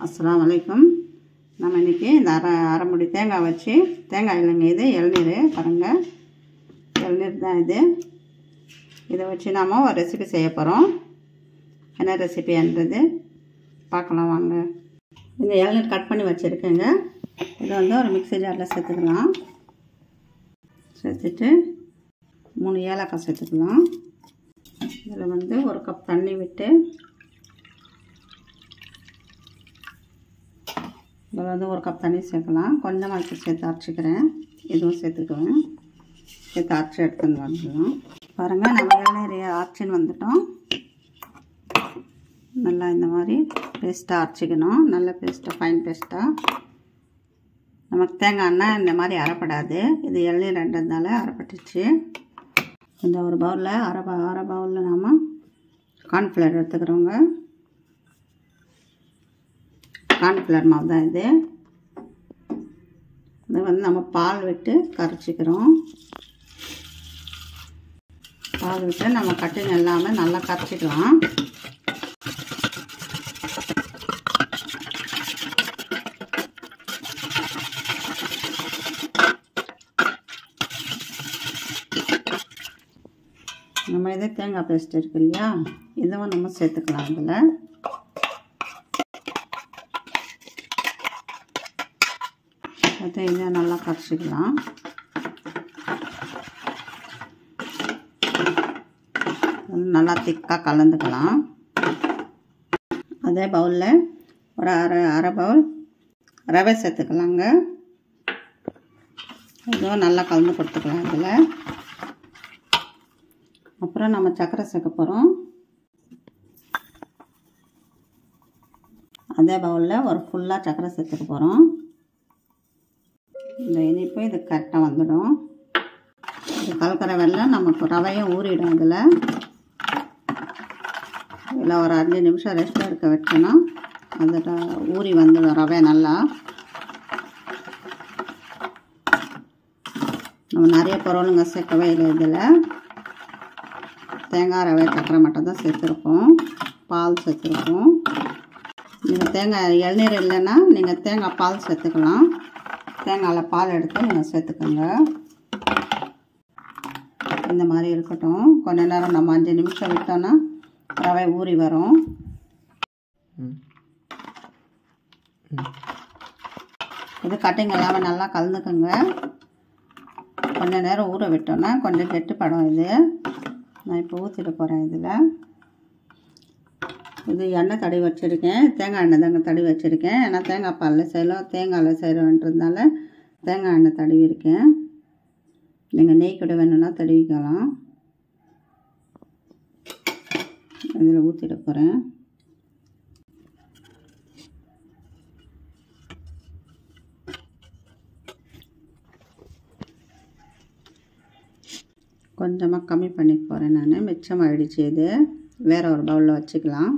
அஸ்ஸலாமு அலைக்கும் நம்ம இன்றைக்கி இந்த அரை அரை முடி தேங்காய் வச்சு தேங்காய் இல்லைங்க இது இளநீர் பாருங்கள் இளநீர் தான் இது இதை வச்சு நாம் ஒரு ரெசிபி செய்ய போகிறோம் என்ன ரெசிபின்றது பார்க்கலாம் வாங்க இந்த இளநீர் கட் பண்ணி வச்சுருக்கேங்க இதை வந்து ஒரு மிக்ஸி ஜாரில் சேர்த்துக்கலாம் சேர்த்துட்டு மூணு ஏலக்காய் சேர்த்துக்கலாம் இதில் வந்து ஒரு கப் தண்ணி விட்டு இதில் வந்து ஒரு கப் தண்ணி சேர்க்கலாம் கொஞ்சமாக வச்சு சேர்த்து அரைச்சிக்கிறேன் இதுவும் சேர்த்துக்குவேன் சேர்த்து அரைச்சி எடுத்துன்னு வந்துடலாம் பாருங்கள் நம்ம இளநீர் அரைச்சின்னு வந்துட்டோம் நல்லா இந்த மாதிரி பேஸ்ட்டாக அரைச்சிக்கணும் நல்ல பேஸ்ட்டாக ஃபைன் பேஸ்ட்டாக நமக்கு தேங்காய் எண்ணெய் இந்த மாதிரி அரைப்படாது இது இளநீர் ரெண்டதுனால அரைப்பட்டுச்சு இந்த ஒரு பவுலில் அரை ப அரை பவுலில் நாம் கார்ன்ஃப்ளவர் எடுத்துக்கிறோங்க கார்ன்ஃப்ளவர் மாவு தான் இது இதை வந்து நம்ம பால் விட்டு கரைச்சிக்கிறோம் பால் விட்டு நம்ம கட்டிங் எல்லாமே நல்லா கரைச்சிக்கலாம் நம்ம இதே தேங்காய் பேஸ்ட் இருக்கு இல்லையா இதுவும் நம்ம சேர்த்துக்கலாம் இதில் அதை இதை நல்லா கரைச்சிக்கலாம் நல்லா திக்காக கலந்துக்கலாம் அதே பவுலில் ஒரு அரை அரை பவுல் ரவை சேர்த்துக்கலாங்க இதுவும் நல்லா கலந்து கொடுத்துக்கலாம் இதில் அப்புறம் நம்ம சர்க்கரை சேர்க்க போகிறோம் அதே பவுலில் ஒரு ஃபுல்லாக சர்க்கரை சேர்த்துக்க போகிறோம் இந்த இனிப்பு இது கரெக்டாக வந்துடும் இது கலக்கிற வெள்ளம் நமக்கு ரவையும் ஊறிடும் இதில் இதில் ஒரு அஞ்சு நிமிஷம் ரெஸ்ட் எடுக்க வச்சோன்னா அதில் ஊறி வந்துடும் ரவை நல்லா நம்ம நிறைய பொருளுங்க சேர்க்கவே இல்லை இதில் தேங்காய் ரவை சக்கரை மட்டும் தான் சேர்த்துருக்கோம் பால் சேர்த்துருக்கோம் நீங்கள் தேங்காய் இளநீர் இல்லைன்னா நீங்கள் தேங்காய் பால் சேர்த்துக்கலாம் தேங்காயில் பால் எடுத்து நீங்கள் சேர்த்துக்கோங்க இந்த மாதிரி இருக்கட்டும் கொஞ்ச நேரம் நம்ம அஞ்சு நிமிஷம் விட்டோன்னா ரவை ஊறி வரும் இது கட்டிங் எல்லாமே நல்லா கலந்துக்குங்க கொஞ்ச நேரம் ஊற விட்டோன்னா கொஞ்சம் கெட்டுப்படும் இது நான் இப்போ ஊற்றிட போகிறேன் இதில் இது எண்ணெய் தடவி வச்சுருக்கேன் தேங்காய் எண்ணெய் தாங்க தடவி வச்சுருக்கேன் ஏன்னா தேங்காய் பாலில் செய்யலாம் தேங்காயில் செய்கிறோன்றதுனால தேங்காய் எண்ணெய் தடவி இருக்கேன் நீங்கள் நெய் கூட வேணும்னா தடவிக்கலாம் இதில் ஊற்றிட போகிறேன் கொஞ்சமாக கம்மி பண்ணி போகிறேன் நான் மிச்சமாகிடுச்சு இது வேறு ஒரு பவுலில் வச்சுக்கலாம்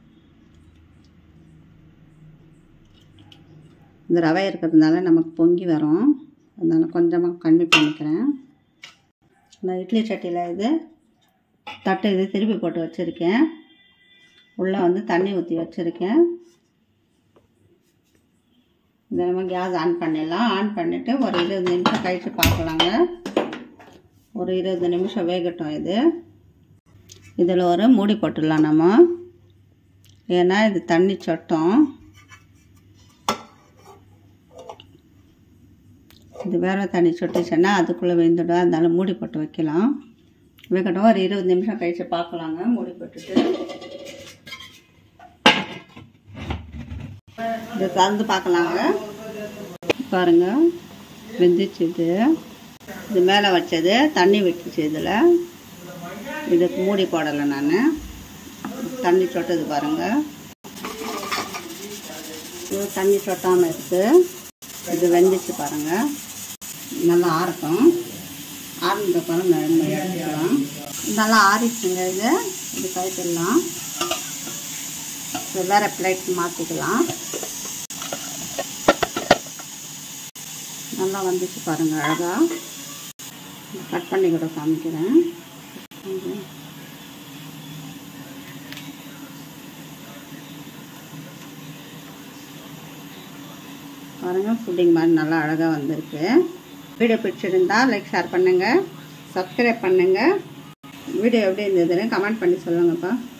இந்த ரவை இருக்கிறதுனால நமக்கு பொங்கி வரும் அதனால் கொஞ்சமாக கம்மி பண்ணிக்கிறேன் நான் இட்லி சட்டியில் இது தட்டு இது திருப்பி போட்டு வச்சுருக்கேன் உள்ளே வந்து தண்ணி ஊற்றி வச்சுருக்கேன் இதை நம்ம கேஸ் ஆன் பண்ணிடலாம் ஆன் பண்ணிவிட்டு ஒரு இருபது நிமிஷம் கழித்து பார்க்கலாங்க ஒரு இருபது நிமிஷம் வேகட்டும் இது இதில் ஒரு மூடி போட்டுடலாம் நம்ம ஏன்னா இது தண்ணி சொட்டும் இது வேறு தண்ணி சொட்டுச்சுன்னா அதுக்குள்ளே வெந்துடும் அதனால மூடி போட்டு வைக்கலாம் வேகட்டும் ஒரு இருபது நிமிஷம் கழித்து பார்க்கலாங்க மூடி போட்டுட்டு இது திறந்து பார்க்கலாங்க பாருங்கள் வெந்துச்சு இது இது மேலே வச்சது தண்ணி விட்டுச்சு இதில் இதுக்கு மூடி போடலை நான் தண்ணி சொட்டது பாருங்கள் இது தண்ணி சொட்டாமல் இருக்குது இது வெந்துச்சு பாருங்கள் நல்லா ஆறட்டும் ஆறுனது அப்புறம் நம்ம எடுத்துக்கலாம் நல்லா ஆறிச்சுங்க இது இது கழிச்சிடலாம் இது வேறு பிளேட் மாற்றிக்கலாம் நல்லா வந்துச்சு பாருங்கள் அழகாக கட் பண்ணி கூட காமிக்கிறேன் பாருங்கள் புட்டிங் மாதிரி நல்லா அழகாக வந்திருக்கு வீடியோ பிடிச்சிருந்தா லைக் ஷேர் பண்ணுங்கள் சப்ஸ்கிரைப் பண்ணுங்கள் வீடியோ எப்படி இருந்ததுன்னு கமெண்ட் பண்ணி சொல்லுங்கப்பா